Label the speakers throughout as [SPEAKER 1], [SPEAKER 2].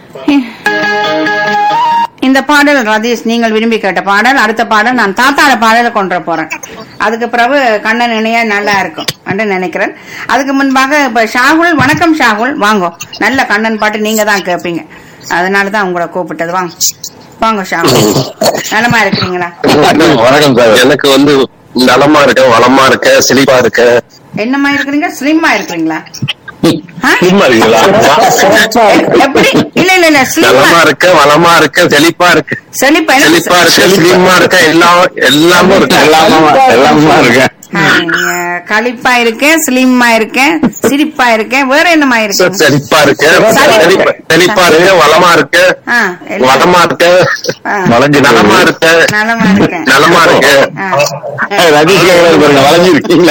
[SPEAKER 1] இந்த பாடல் ரதீஷ் நீங்கள் விரும்பி கேட்ட பாடல் அடுத்த பாடல் நான் தாத்தாட பாடலை கொண்டு வர போறேன் அதுக்கு பிறகு கண்ணன் இணைய நல்லா இருக்கும் என்று நினைக்கிறேன் அதுக்கு முன்பாக இப்ப ஷாகுல் வணக்கம் ஷாகுல் வாங்கோ நல்ல கண்ணன் பாட்டு நீங்க தான் கேட்பீங்க அதனால தான் உங்களை கூப்பிட்டது வாங்க வாங்க ஷாகுல் நலமா இருக்கிறீங்களா
[SPEAKER 2] வணக்கம் சார் எனக்கு வந்து நலமா இருக்கேன் வளமா இருக்கேன் செழிப்பா இருக்கேன்
[SPEAKER 1] என்னமா இருக்கிறீங்க ஸ்லிம்மா இருக்கிறீங்களா ஆ?
[SPEAKER 2] சும்மா இருக்கீங்களா
[SPEAKER 1] எப்படி இல்ல இல்ல இல்ல ஸ்லிம்மா
[SPEAKER 2] நலமா இருக்கேன் வளமா இருக்கேன் செழிப்பா இருக்கேன்
[SPEAKER 1] செழிப்பா என்ன
[SPEAKER 2] செழிப்பா இருக்கேன் ஸ்லிம்மா இருக்கேன் எல்லாம் எல்லாமே இருக்கு எல்லாமே எல்லாமே இருக்கேன்
[SPEAKER 1] ஆஹ், களிப்பா இருக்கேன் ஸ்லிம்மா இருக்கேன் சிரிப்பா இருக்கேன் வேற என்னமா இருக்கேன்
[SPEAKER 2] செழிப்பா இருக்கேன் செழிப்பா- செழிப்பா இருக்கேன் வளமா இருக்கேன்
[SPEAKER 1] ஆ, எல்லாம்
[SPEAKER 2] வளமா இருக்கேன்
[SPEAKER 1] ஆ.
[SPEAKER 2] வளைஞ்சு நலமா இருக்கேன்
[SPEAKER 1] நலமா இருக்கேன்
[SPEAKER 2] நலமா இருக்கேன்
[SPEAKER 1] ஆ.
[SPEAKER 2] ரதீஷ் பாருங்க வளைஞ்சிருக்கீங்களா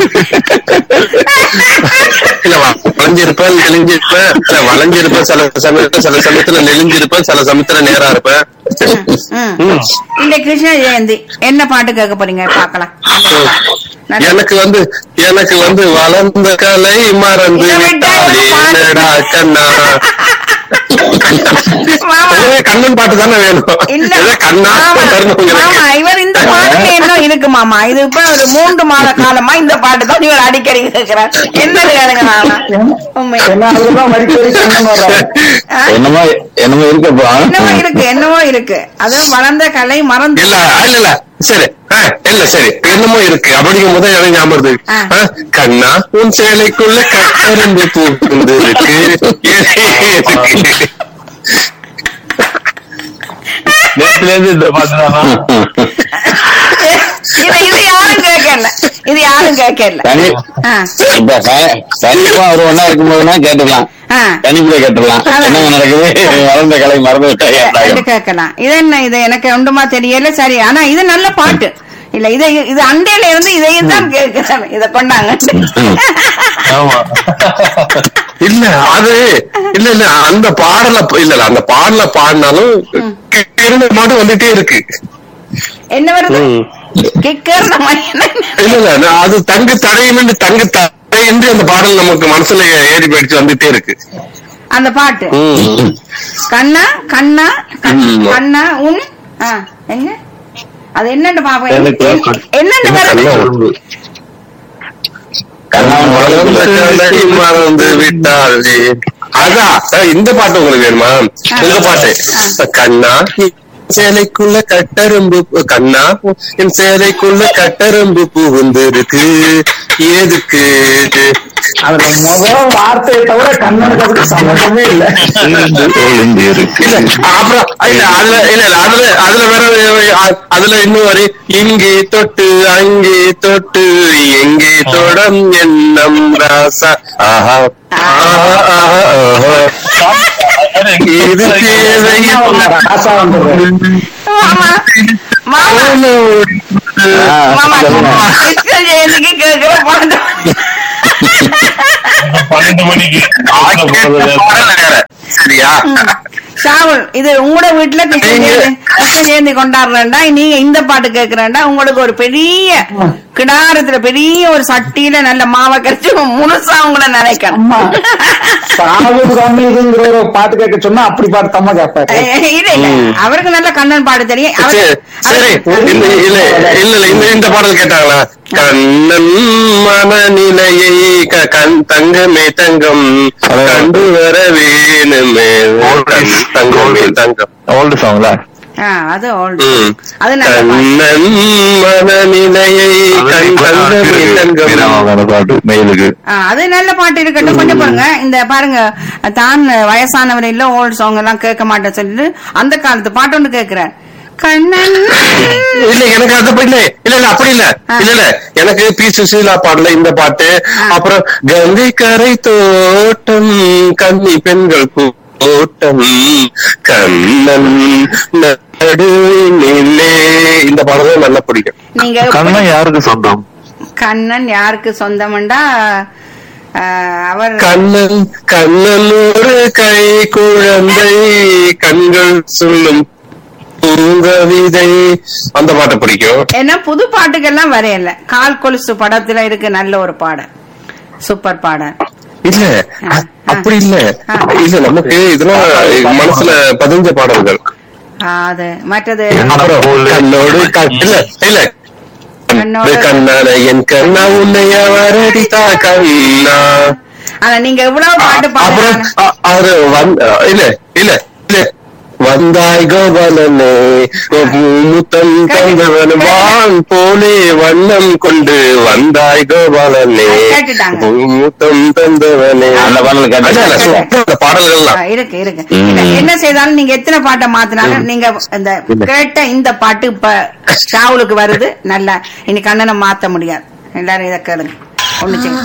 [SPEAKER 2] இல்ல வ- வளைஞ்சிருப்பேன் நெளிஞ்சிருப்பேன் இல்ல வளைஞ்சிருப்பேன் சில சமயத்துல சில சமயத்துல நெளிஞ்சிருப்பேன் சில சமயத்துல நேரா இருப்பேன்
[SPEAKER 1] ம்.
[SPEAKER 2] ம்.
[SPEAKER 1] இந்த கிருஷ்ண ஜெயந்தி என்ன பாட்டு கேட்க போறீங்க பாக்கலாம் நல்ல-
[SPEAKER 2] எனக்கு வந்து எனக்கு வந்து வளர்ந்த கலை மறந்து
[SPEAKER 1] இதை விட்டா
[SPEAKER 2] விட்டாளே
[SPEAKER 1] எனக்கு பாட்டு-
[SPEAKER 2] என்னடா கண்ணா
[SPEAKER 1] மாமா.
[SPEAKER 2] ஒரே கண்ணன் பாட்டு தானே வேணும்
[SPEAKER 1] இல்ல
[SPEAKER 2] ஏதோ கண்ணா
[SPEAKER 1] மாமா,
[SPEAKER 2] தரணும்
[SPEAKER 1] மாமா,
[SPEAKER 2] உங்களுக்கு.
[SPEAKER 1] இவர் இந்த பாட்டு என்ன இருக்கு மாமா இது இப்ப ஒரு மூன்று மாத காலமா இந்த பாட்டு தான் இவர் அடிக்கடி கேட்கிறார் என்ன கேளுங்க மாமா உண்மை
[SPEAKER 3] என்ன அதுதான் மடிக்கடி கண்ணன் வர்றாரு.
[SPEAKER 1] ஆ?
[SPEAKER 2] என்னமோ என்னமோ இருக்கப்பா
[SPEAKER 1] என்னவோ இருக்கு என்னவோ இருக்கு அது வளர்ந்த கலை மறந்து
[SPEAKER 2] இல்ல இல்ல இல்ல சரி ஆ, இல்ல சரி என்னமோ இருக்கு அப்படிங்கும் போது எனக்கு ஞாபகம் வருது
[SPEAKER 1] ஆ.
[SPEAKER 2] ஆ, கண்ணா உன் சேலைக்குள்ள கட்டருந்து பூந்து இருக்கு நேத்துல இருந்து இந்த பாட்டு
[SPEAKER 1] இது இது யாரும் கேட்கல இது யாரும் கேட்கல
[SPEAKER 4] தனி
[SPEAKER 1] ஆ,
[SPEAKER 4] இப்ப த- தனிப்பா ஒரு ஒண்ணா இருக்கும்போதுனா கேட்டுக்கலாம்
[SPEAKER 1] ஆ.
[SPEAKER 4] தனிப்புல கேட்டுக்கலாம்
[SPEAKER 1] அதான்.
[SPEAKER 4] என்ன நடக்குது வளர்ந்த கலை மறந்து விட்டா
[SPEAKER 1] இது
[SPEAKER 4] ஏன்டாகும்
[SPEAKER 1] கேட்கலாம் இது என்ன இது எனக்கு ஒன்றுமா தெரியல சரி ஆனா இது நல்ல பாட்டு இல்ல இதை இது அண்டையில இருந்து இதையும் தான் கேட்கிறேன் இத கொண்டாங்க
[SPEAKER 2] ஆமா இல்ல அது இல்ல இல்ல அந்த பாடல இல்ல இல்ல அந்த பாடல பாடினாலும் கிருந்த மட்டும் வந்துட்டே இருக்கு
[SPEAKER 1] என்ன வருது
[SPEAKER 2] ம்.
[SPEAKER 1] கிக்கர் நம்ம என்ன
[SPEAKER 2] இல்ல இல்ல நான் அது தங்கு தடையும் தங்கு தடையின்றி அந்த பாடல் நமக்கு மனசுல ஏறி போயிடுச்சு வந்துட்டே இருக்கு
[SPEAKER 1] அந்த பாட்டு
[SPEAKER 2] ம்.
[SPEAKER 1] கண்ணா கண்ணா கண்-
[SPEAKER 2] ம்.
[SPEAKER 1] கண்ணா உன் ஆ, எங்க அது என்னன்னு பாப்போம்
[SPEAKER 2] எனக்கு
[SPEAKER 1] என்ன- என்னன்னு வருது
[SPEAKER 2] கண்ணா
[SPEAKER 4] கண்ணாவன்
[SPEAKER 2] வளர்ந்த
[SPEAKER 4] வளர்ந்து
[SPEAKER 2] கலை மறந்து விட்டாளே அதான் அஹ் இந்த பாட்டு உங்களுக்கு வேணுமா உங்க பாட்டு கண்ணா சேலைக்குள்ள கட்டரும்பு கண்ணா என் சேலைக்குள்ள கட்டரும்பு புகுந்திருக்கு எதுக்கு
[SPEAKER 3] அதுல முதல் வார்த்தையை தவிர கண்ணனுக்கு அதுக்கு சம்மந்தமே இல்ல
[SPEAKER 2] இல்ல அப்புறம் இல்ல அதுல இல்ல இல்ல அதுல அதுல வேற அ- அதுல இன்னும் வரை இங்கே தொட்டு அங்கே தொட்டு எங்கே தொடம் எண்ணம் ராசா ஆஹா ஆஹா, ஆஹா, ஆஹா. இது தேவையில்லை.
[SPEAKER 3] காசா வந்துடுறேன்
[SPEAKER 1] மாமா மாமா
[SPEAKER 4] ஆ,
[SPEAKER 1] மாமா
[SPEAKER 4] சொல்லுங்க.
[SPEAKER 1] கிருஷ்ண ஜெயந்திக்கு கேட்கிற பாட்டு
[SPEAKER 5] பன்னெண்டு மணிக்கு
[SPEAKER 2] பாடல் வேற. சரியா
[SPEAKER 1] ஷாவுல் இது உங்களோட வீட்டுல கிருஷ்ண ஜெயந்தி கிருஷ்ண ஜெயந்தி கொண்டாடுறேன்டா நீங்க இந்த பாட்டு கேக்குறேன்டா உங்களுக்கு ஒரு பெரிய கிடாரத்துல பெரிய ஒரு சட்டியில நல்ல மாவை கரைச்சு முழுசா உங்களை நினைக்கணும்
[SPEAKER 3] அம்மா சாவு கம்மி இதுங்கிற ஒரு பாட்டு கேட்க சொன்னா அப்படி பாட்டு தம்மா கேட்பாரு
[SPEAKER 1] அஹ் இல்ல இல்ல அவருக்கு நல்ல கண்ணன் பாடு தெரியும் அவரு-
[SPEAKER 2] சரி சரி
[SPEAKER 1] அவரு-
[SPEAKER 2] இந்த இல்ல இல்ல இல்ல இந்த இந்த பாடல் கேட்டாங்களா கண்ணன் மனநிலையை க- கண் தங்கமே தங்கம் கண்டு வர வேணுமே கண் தங்கமே தங்கம்
[SPEAKER 4] ஓல்டு சாங்ல
[SPEAKER 1] ஆ, அது old.
[SPEAKER 2] ம்.
[SPEAKER 1] அது நல்ல பாட்டு.
[SPEAKER 2] கண்ணன் மனநிலையை கண் தங்கமே தங்கம்
[SPEAKER 4] பாட்டு மெயிலுக்கு
[SPEAKER 1] ஆ, அது நல்ல பாட்டு இருக்கட்டும் கொஞ்சம் பாருங்க இந்த பாருங்க தான் வயசானவர் இல்ல ஓல்ட் சாங் எல்லாம் கேட்க மாட்டேன் சொல்லிட்டு அந்த காலத்து பாட்டு ஒன்று கேக்குறார் கண்ணன்
[SPEAKER 2] இல்ல எனக்கு அந்த பாட்டு இல்ல இல்ல இல்ல அப்படி இல்ல
[SPEAKER 1] ஆ.
[SPEAKER 2] இல்ல இல்ல எனக்கு பி சுசீலா பாடல இந்த பாட்டு
[SPEAKER 1] ஆ.
[SPEAKER 2] அப்புறம் கங்கை கரை தோட்டம் கன்னி பெண்கள் கூட்டம் கண்ணன் நடுவினிலே இந்த பாடலும் நல்லா பிடிக்கும்
[SPEAKER 1] நீங்க
[SPEAKER 4] கண்ணன் யாருக்கு சொந்தம்
[SPEAKER 1] கண்ணன் யாருக்கு சொந்தம்டா அவர்
[SPEAKER 2] கண்ணன் கண்ணன் ஒரு கை குழந்தை கண்கள் சொல்லும் பூங்கவிதை அந்த பாட்டு பிடிக்கும்
[SPEAKER 1] ஏன்னா புது பாட்டுக்கெல்லாம் வரையல கால் கொலுசு படத்துல இருக்கு நல்ல ஒரு பாடல் சூப்பர் பாடல்
[SPEAKER 2] இல்ல அ- அப்படி இல்ல இல்ல நமக்கு இதெல்லாம் மனசுல பதிஞ்ச பாடல்கள்
[SPEAKER 1] ஆ, அது மற்றது
[SPEAKER 2] அப்புறம் கண்ணோடு கண்- இல்ல இல்ல
[SPEAKER 1] கண்ணோடு
[SPEAKER 2] கண்ணான என் கண்ணா உன்னைய வரடித்தா கண்ணா
[SPEAKER 1] ஆனா நீங்க எவ்வளவு பாட்டு
[SPEAKER 2] அப்புறம்
[SPEAKER 1] பாடுறாங்க
[SPEAKER 2] அ- அது வந்- இல்ல இல்ல இல்ல வந்தாய் கோபாலனே முத்தம் தந்தவன் வான் போலே வண்ணம் கொண்டு வந்தாய் கோபாலனே
[SPEAKER 1] கேட்டுட்டாங்க.
[SPEAKER 2] முத்தம் தந்தவனே
[SPEAKER 4] அந்த பாடல் கேட்டு-
[SPEAKER 2] இல்ல, இல்ல, சூப்பரா அந்த பாடல்கள்லாம்
[SPEAKER 1] ஆ, இருக்கு இருக்கு இல்ல, என்ன செய்தாலும் நீங்க எத்தனை பாட்டை மாத்தினாலும் நீங்க இந்த கேட்ட இந்த பாட்டு இப்ப ஷாவுலுக்கு வருது நல்லா இனி கண்ணனை மாத்த முடியாது எல்லாரும் இதை கேளுங்க ஒண்ணு செய்யுங்க